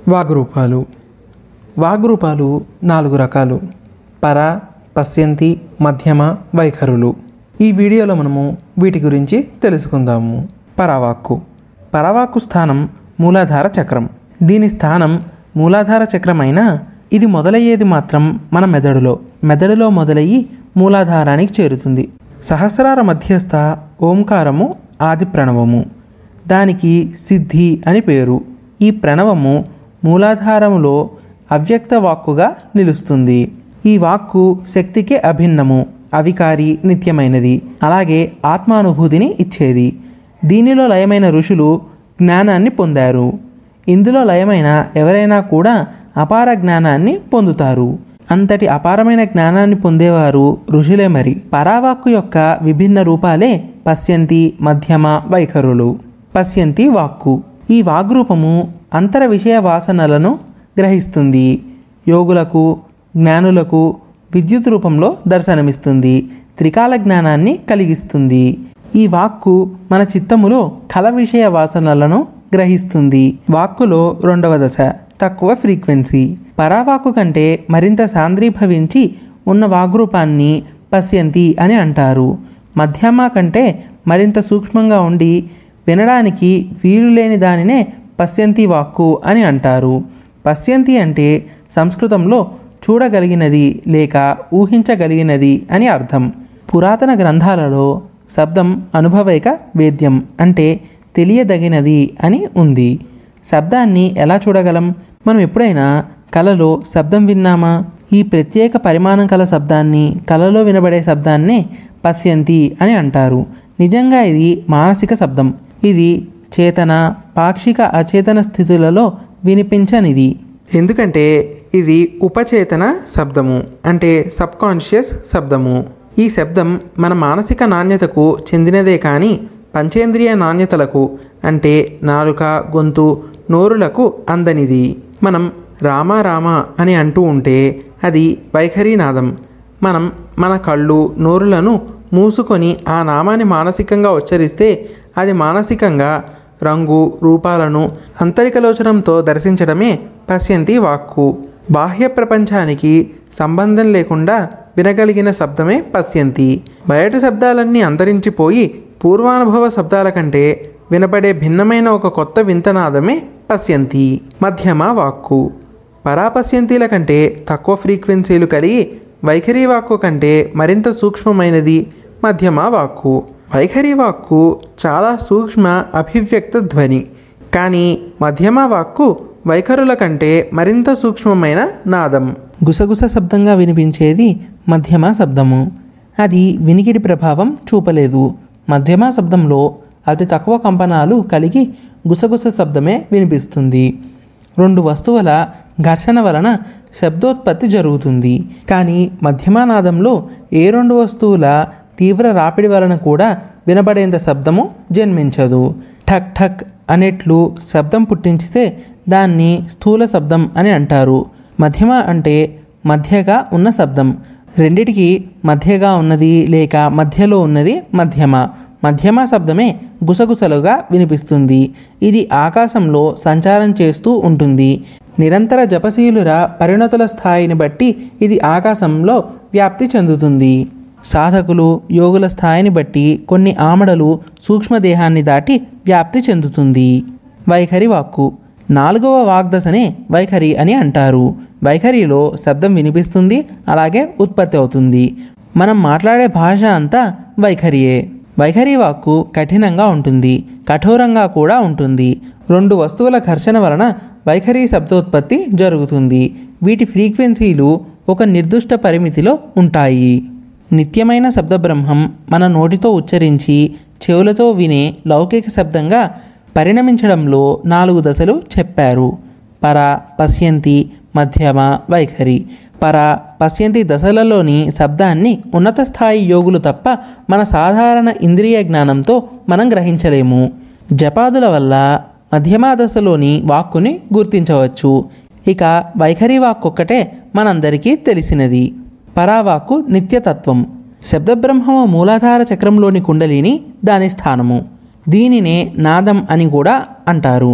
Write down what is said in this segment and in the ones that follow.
వాగ్రూపాలు వాగ్రూపాలు నాలుగు రకాలు పర పశ్యంతి మధ్యమ వైఖరులు ఈ వీడియోలో మనము వీటి గురించి తెలుసుకుందాము పరావాక్కు పరవాక్కు స్థానం మూలాధార చక్రం దీని స్థానం మూలాధార చక్రం అయినా ఇది మొదలయ్యేది మాత్రం మన మెదడులో మెదడులో మొదలయ్యి మూలాధారానికి చేరుతుంది సహస్రార మధ్యస్థ ఓంకారము ఆది ప్రణవము దానికి సిద్ధి అని పేరు ఈ ప్రణవము మూలాధారములో అవ్యక్త వాక్కుగా నిలుస్తుంది ఈ వాక్కు శక్తికి అభిన్నము అవికారి నిత్యమైనది అలాగే ఆత్మానుభూతిని ఇచ్చేది దీనిలో లయమైన ఋషులు జ్ఞానాన్ని పొందారు ఇందులో లయమైన ఎవరైనా కూడా అపార జ్ఞానాన్ని పొందుతారు అంతటి అపారమైన జ్ఞానాన్ని పొందేవారు ఋషులే మరి పరావాక్కు యొక్క విభిన్న రూపాలే పశ్యంతి మధ్యమ వైఖరులు పశ్యంతి వాక్కు ఈ వాగ్రూపము అంతర విషయ వాసనలను గ్రహిస్తుంది యోగులకు జ్ఞానులకు విద్యుత్ రూపంలో దర్శనమిస్తుంది త్రికాల జ్ఞానాన్ని కలిగిస్తుంది ఈ వాక్కు మన చిత్తములో కల విషయ వాసనలను గ్రహిస్తుంది వాక్కులో రెండవ దశ తక్కువ ఫ్రీక్వెన్సీ పరావాక్కు కంటే మరింత సాంద్రీభవించి ఉన్న వాగ్రూపాన్ని పశ్యంతి అని అంటారు మధ్యమ కంటే మరింత సూక్ష్మంగా ఉండి వినడానికి వీలు లేని దానినే పశ్యంతి వాక్కు అని అంటారు పశ్యంతి అంటే సంస్కృతంలో చూడగలిగినది లేక ఊహించగలిగినది అని అర్థం పురాతన గ్రంథాలలో శబ్దం అనుభవైక వేద్యం అంటే తెలియదగినది అని ఉంది శబ్దాన్ని ఎలా చూడగలం మనం ఎప్పుడైనా కలలో శబ్దం విన్నామా ఈ ప్రత్యేక పరిమాణం కల శబ్దాన్ని కలలో వినబడే శబ్దాన్నే పశ్యంతి అని అంటారు నిజంగా ఇది మానసిక శబ్దం ఇది చేతన పాక్షిక అచేతన స్థితులలో వినిపించనిది ఎందుకంటే ఇది ఉపచేతన శబ్దము అంటే సబ్కాన్షియస్ శబ్దము ఈ శబ్దం మన మానసిక నాణ్యతకు చెందినదే కానీ పంచేంద్రియ నాణ్యతలకు అంటే నాలుక గొంతు నోరులకు అందనిది మనం రామ రామ అని అంటూ ఉంటే అది వైఖరీనాదం మనం మన కళ్ళు నోరులను మూసుకొని ఆ నామాన్ని మానసికంగా ఉచ్చరిస్తే అది మానసికంగా రంగు రూపాలను అంతరికలోచనంతో దర్శించడమే పశ్యంతి వాక్కు బాహ్య ప్రపంచానికి సంబంధం లేకుండా వినగలిగిన శబ్దమే పశ్యంతి బయట శబ్దాలన్నీ అంతరించిపోయి పూర్వానుభవ శబ్దాల కంటే వినపడే భిన్నమైన ఒక కొత్త వింతనాదమే పశ్యంతి మధ్యమ వాక్కు పరాపశ్యంతిల కంటే తక్కువ ఫ్రీక్వెన్సీలు కలిగి వైఖరి వాక్కు కంటే మరింత సూక్ష్మమైనది మధ్యమ వాక్కు వైఖరి వాక్కు చాలా సూక్ష్మ అభివ్యక్త ధ్వని కానీ మధ్యమ వాక్కు వైఖరుల కంటే మరింత సూక్ష్మమైన నాదం గుసగుస శబ్దంగా వినిపించేది మధ్యమ శబ్దము అది వినికిడి ప్రభావం చూపలేదు మధ్యమ శబ్దంలో అతి తక్కువ కంపనాలు కలిగి గుసగుస శబ్దమే వినిపిస్తుంది రెండు వస్తువుల ఘర్షణ వలన శబ్దోత్పత్తి జరుగుతుంది కానీ మధ్యమానాదంలో ఏ రెండు వస్తువుల తీవ్ర రాపిడి వలన కూడా వినబడేంత శబ్దము జన్మించదు ఠక్ ఠక్ అనేట్లు శబ్దం పుట్టించితే దాన్ని స్థూల శబ్దం అని అంటారు మధ్యమ అంటే మధ్యగా ఉన్న శబ్దం రెండిటికి మధ్యగా ఉన్నది లేక మధ్యలో ఉన్నది మధ్యమ మధ్యమ శబ్దమే గుసగుసలుగా వినిపిస్తుంది ఇది ఆకాశంలో సంచారం చేస్తూ ఉంటుంది నిరంతర జపశీలుర పరిణతుల స్థాయిని బట్టి ఇది ఆకాశంలో వ్యాప్తి చెందుతుంది సాధకులు యోగుల స్థాయిని బట్టి కొన్ని ఆమడలు సూక్ష్మదేహాన్ని దాటి వ్యాప్తి చెందుతుంది వైఖరి వాక్కు నాలుగవ వాగ్దశనే వైఖరి అని అంటారు వైఖరిలో శబ్దం వినిపిస్తుంది అలాగే ఉత్పత్తి అవుతుంది మనం మాట్లాడే భాష అంతా వైఖరియే వైఖరి వాక్కు కఠినంగా ఉంటుంది కఠోరంగా కూడా ఉంటుంది రెండు వస్తువుల ఘర్షణ వలన వైఖరి శబ్దోత్పత్తి జరుగుతుంది వీటి ఫ్రీక్వెన్సీలు ఒక నిర్దిష్ట పరిమితిలో ఉంటాయి నిత్యమైన శబ్దబ్రహ్మం మన నోటితో ఉచ్చరించి చెవులతో వినే లౌకిక శబ్దంగా పరిణమించడంలో నాలుగు దశలు చెప్పారు పర పశ్యంతి మధ్యమ వైఖరి పర పశ్యంతి దశలలోని శబ్దాన్ని ఉన్నత స్థాయి యోగులు తప్ప మన సాధారణ ఇంద్రియ జ్ఞానంతో మనం గ్రహించలేము జపాదుల వల్ల మధ్యమ దశలోని వాక్కుని గుర్తించవచ్చు ఇక వైఖరి వాక్కొక్కటే మనందరికీ తెలిసినది పరావాక్కు నిత్యతత్వం శబ్దబ్రహ్మము మూలాధార చక్రంలోని కుండలిని దాని స్థానము దీనినే నాదం అని కూడా అంటారు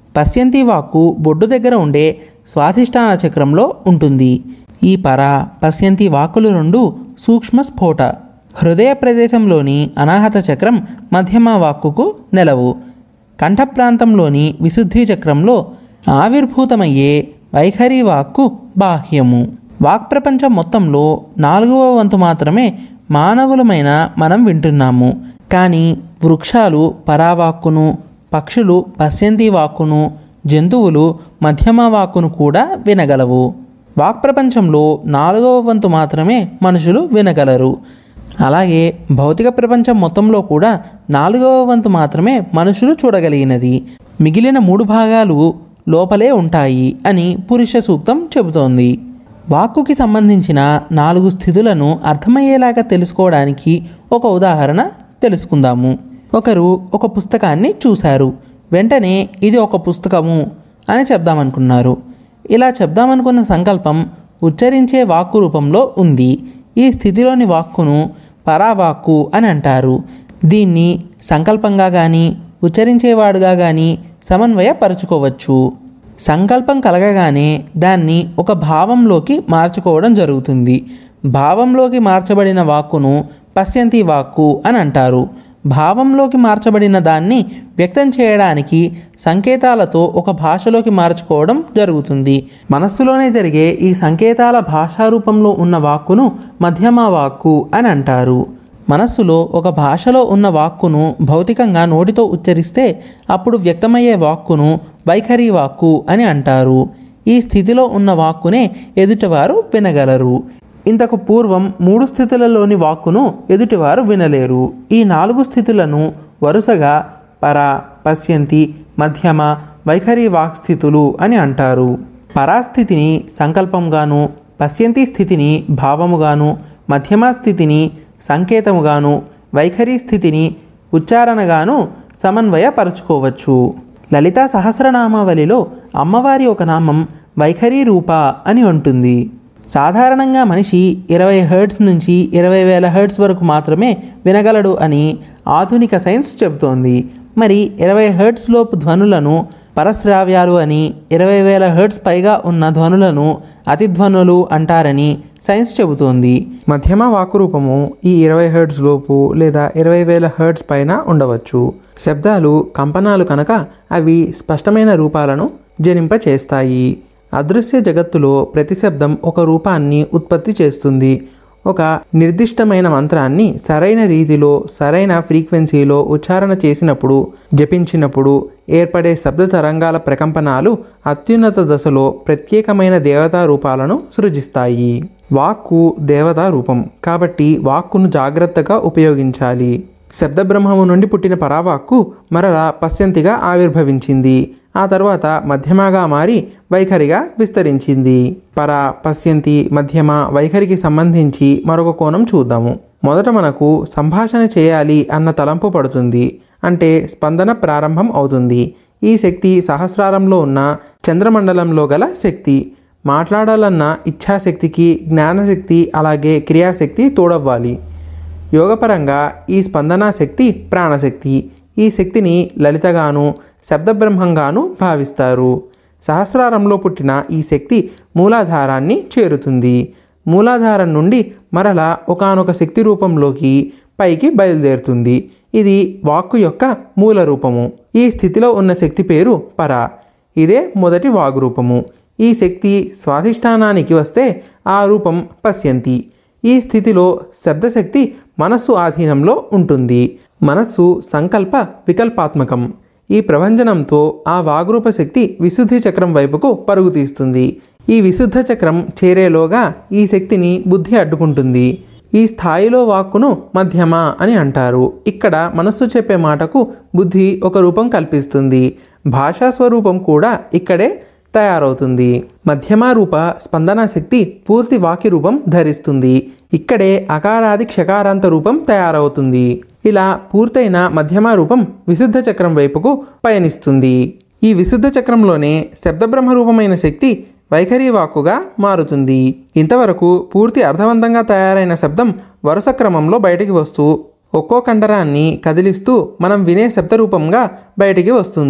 పశ్యంతి వాక్కు బొడ్డు దగ్గర ఉండే స్వాధిష్టాన చక్రంలో ఉంటుంది ఈ పర పశ్యంతి వాక్కులు రెండు సూక్ష్మ స్ఫోట హృదయ ప్రదేశంలోని అనాహత చక్రం మధ్యమ వాక్కుకు నెలవు కంఠ ప్రాంతంలోని విశుద్ధి చక్రంలో ఆవిర్భూతమయ్యే వైఖరి వాక్కు బాహ్యము వాక్ ప్రపంచం మొత్తంలో నాలుగవ వంతు మాత్రమే మానవులమైన మనం వింటున్నాము కానీ వృక్షాలు పరావాక్కును పక్షులు పశ్యంతి వాక్కును జంతువులు మధ్యమ వాక్కును కూడా వినగలవు వాక్ ప్రపంచంలో నాలుగవ వంతు మాత్రమే మనుషులు వినగలరు అలాగే భౌతిక ప్రపంచం మొత్తంలో కూడా నాలుగవ వంతు మాత్రమే మనుషులు చూడగలిగినది మిగిలిన మూడు భాగాలు లోపలే ఉంటాయి అని పురుష సూక్తం చెబుతోంది వాక్కుకి సంబంధించిన నాలుగు స్థితులను అర్థమయ్యేలాగా తెలుసుకోవడానికి ఒక ఉదాహరణ తెలుసుకుందాము ఒకరు ఒక పుస్తకాన్ని చూశారు వెంటనే ఇది ఒక పుస్తకము అని చెప్దామనుకున్నారు ఇలా చెప్దామనుకున్న సంకల్పం ఉచ్చరించే వాక్కు రూపంలో ఉంది ఈ స్థితిలోని వాక్కును పరావాక్కు అని అంటారు దీన్ని సంకల్పంగా కానీ ఉచ్చరించేవాడుగా కానీ సమన్వయపరచుకోవచ్చు సంకల్పం కలగగానే దాన్ని ఒక భావంలోకి మార్చుకోవడం జరుగుతుంది భావంలోకి మార్చబడిన వాక్కును పశ్యంతి వాక్కు అని అంటారు భావంలోకి మార్చబడిన దాన్ని వ్యక్తం చేయడానికి సంకేతాలతో ఒక భాషలోకి మార్చుకోవడం జరుగుతుంది మనస్సులోనే జరిగే ఈ సంకేతాల భాషా రూపంలో ఉన్న వాక్కును మధ్యమ వాక్కు అని అంటారు మనస్సులో ఒక భాషలో ఉన్న వాక్కును భౌతికంగా నోటితో ఉచ్చరిస్తే అప్పుడు వ్యక్తమయ్యే వాక్కును వైఖరి వాక్కు అని అంటారు ఈ స్థితిలో ఉన్న వాక్కునే ఎదుటివారు వినగలరు ఇంతకు పూర్వం మూడు స్థితులలోని వాక్కును ఎదుటివారు వినలేరు ఈ నాలుగు స్థితులను వరుసగా పర పశ్యంతి మధ్యమ వైఖరి వాక్ స్థితులు అని అంటారు పరాస్థితిని సంకల్పంగాను పశ్యంతి స్థితిని భావముగాను మధ్యమ స్థితిని సంకేతముగాను వైఖరి స్థితిని ఉచ్చారణగాను సమన్వయపరచుకోవచ్చు లలితా సహస్రనామావళిలో అమ్మవారి ఒక నామం వైఖరి రూప అని ఉంటుంది సాధారణంగా మనిషి ఇరవై హెర్ట్స్ నుంచి ఇరవై వేల హెర్ట్స్ వరకు మాత్రమే వినగలడు అని ఆధునిక సైన్స్ చెబుతోంది మరి ఇరవై హెర్ట్స్ లోపు ధ్వనులను పరశ్రావ్యాలు అని ఇరవై వేల హెర్ట్స్ పైగా ఉన్న ధ్వనులను అతిధ్వనులు అంటారని సైన్స్ చెబుతోంది మధ్యమ వాక్కు రూపము ఈ ఇరవై హెర్ట్స్ లోపు లేదా ఇరవై వేల హెర్ట్స్ పైన ఉండవచ్చు శబ్దాలు కంపనాలు కనుక అవి స్పష్టమైన రూపాలను జనింపచేస్తాయి అదృశ్య జగత్తులో ప్రతి శబ్దం ఒక రూపాన్ని ఉత్పత్తి చేస్తుంది ఒక నిర్దిష్టమైన మంత్రాన్ని సరైన రీతిలో సరైన ఫ్రీక్వెన్సీలో ఉచ్చారణ చేసినప్పుడు జపించినప్పుడు ఏర్పడే శబ్ద తరంగాల ప్రకంపనాలు అత్యున్నత దశలో ప్రత్యేకమైన దేవతా రూపాలను సృజిస్తాయి వాక్కు దేవతా రూపం కాబట్టి వాక్కును జాగ్రత్తగా ఉపయోగించాలి శబ్దబ్రహ్మము నుండి పుట్టిన పరావాక్కు మరలా పశ్యంతిగా ఆవిర్భవించింది ఆ తర్వాత మధ్యమగా మారి వైఖరిగా విస్తరించింది పర పశ్యంతి మధ్యమ వైఖరికి సంబంధించి మరొక కోణం చూద్దాము మొదట మనకు సంభాషణ చేయాలి అన్న తలంపు పడుతుంది అంటే స్పందన ప్రారంభం అవుతుంది ఈ శక్తి సహస్రారంలో ఉన్న చంద్రమండలంలో గల శక్తి మాట్లాడాలన్న ఇచ్ఛాశక్తికి జ్ఞానశక్తి అలాగే క్రియాశక్తి తోడవ్వాలి యోగపరంగా ఈ స్పందనా శక్తి ప్రాణశక్తి ఈ శక్తిని లలితగాను శబ్దబ్రహ్మంగాను భావిస్తారు సహస్రారంలో పుట్టిన ఈ శక్తి మూలాధారాన్ని చేరుతుంది మూలాధారం నుండి మరల ఒకానొక శక్తి రూపంలోకి పైకి బయలుదేరుతుంది ఇది వాక్కు యొక్క మూల రూపము ఈ స్థితిలో ఉన్న శక్తి పేరు పర ఇదే మొదటి వాగ్రూపము ఈ శక్తి స్వాధిష్టానానికి వస్తే ఆ రూపం పశ్యంతి ఈ స్థితిలో శబ్దశక్తి మనస్సు ఆధీనంలో ఉంటుంది మనస్సు సంకల్ప వికల్పాత్మకం ఈ ప్రభంజనంతో ఆ వాగ్రూప శక్తి విశుద్ధి చక్రం వైపుకు పరుగు తీస్తుంది ఈ విశుద్ధ చక్రం చేరేలోగా ఈ శక్తిని బుద్ధి అడ్డుకుంటుంది ఈ స్థాయిలో వాక్కును మధ్యమ అని అంటారు ఇక్కడ మనస్సు చెప్పే మాటకు బుద్ధి ఒక రూపం కల్పిస్తుంది భాషా స్వరూపం కూడా ఇక్కడే తయారవుతుంది మధ్యమ రూప స్పందన శక్తి పూర్తి వాక్య రూపం ధరిస్తుంది ఇక్కడే అకారాది క్షకారాంత రూపం తయారవుతుంది ఇలా పూర్తయిన మధ్యమ రూపం విశుద్ధ చక్రం వైపుకు పయనిస్తుంది ఈ విశుద్ధ చక్రంలోనే శబ్దబ్రహ్మ రూపమైన శక్తి వైఖరి వాక్కుగా మారుతుంది ఇంతవరకు పూర్తి అర్థవంతంగా తయారైన శబ్దం వరుస క్రమంలో బయటికి వస్తూ ఒక్కో కండరాన్ని కదిలిస్తూ మనం వినే శబ్ద రూపంగా బయటికి వస్తుంది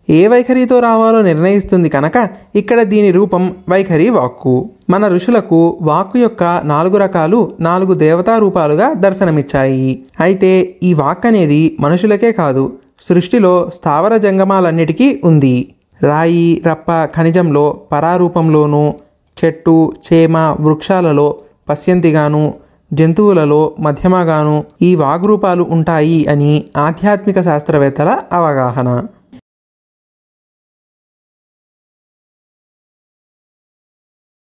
ఏ వైఖరితో రావాలో నిర్ణయిస్తుంది కనుక ఇక్కడ దీని రూపం వైఖరి వాక్కు మన ఋషులకు వాక్కు యొక్క నాలుగు రకాలు నాలుగు దేవతా రూపాలుగా దర్శనమిచ్చాయి అయితే ఈ వాక్ అనేది మనుషులకే కాదు సృష్టిలో స్థావర జంగమాలన్నిటికీ ఉంది రాయి రప్ప ఖనిజంలో పరారూపంలోనూ చెట్టు చేమ వృక్షాలలో పశ్యంతిగాను జంతువులలో మధ్యమగాను ఈ వాగ్రూపాలు ఉంటాయి అని ఆధ్యాత్మిక శాస్త్రవేత్తల అవగాహన